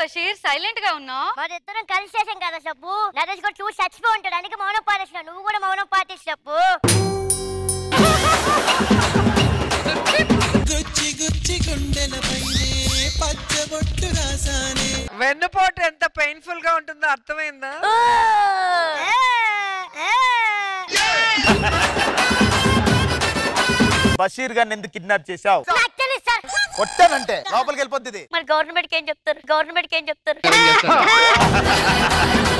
Basheer silent గా ఉన్నావు మరి ఇద్దరం కలిసి చేసాం కదా చెప్పు నరేష్ కూడా చూసి చచ్చిపోయి ఉంటాడు అందుకే మౌనం పాటిస్తున్నావు నువ్వు కూడా మౌనం పాటించి చెప్పు గుచ్చి గుచ్చి గుండెలపైనే పచ్చబొట్టు రాసానే వెన్నుపోటు ఎంత పెయిన్ఫుల్ గా ఉంటుందో అర్థమైందా బషీర్ గారిని ఎందుకు కిడ్నాప్ చేశావు నాకు తెలుసు సార్ కొట్టానంటే లోపలికి వెళ్ళిపోద్ది ఇది. మరి గవర్నమెంట్ కి ఏం చెప్తారు గవర్నమెంట్ కి ఏం చెప్తారు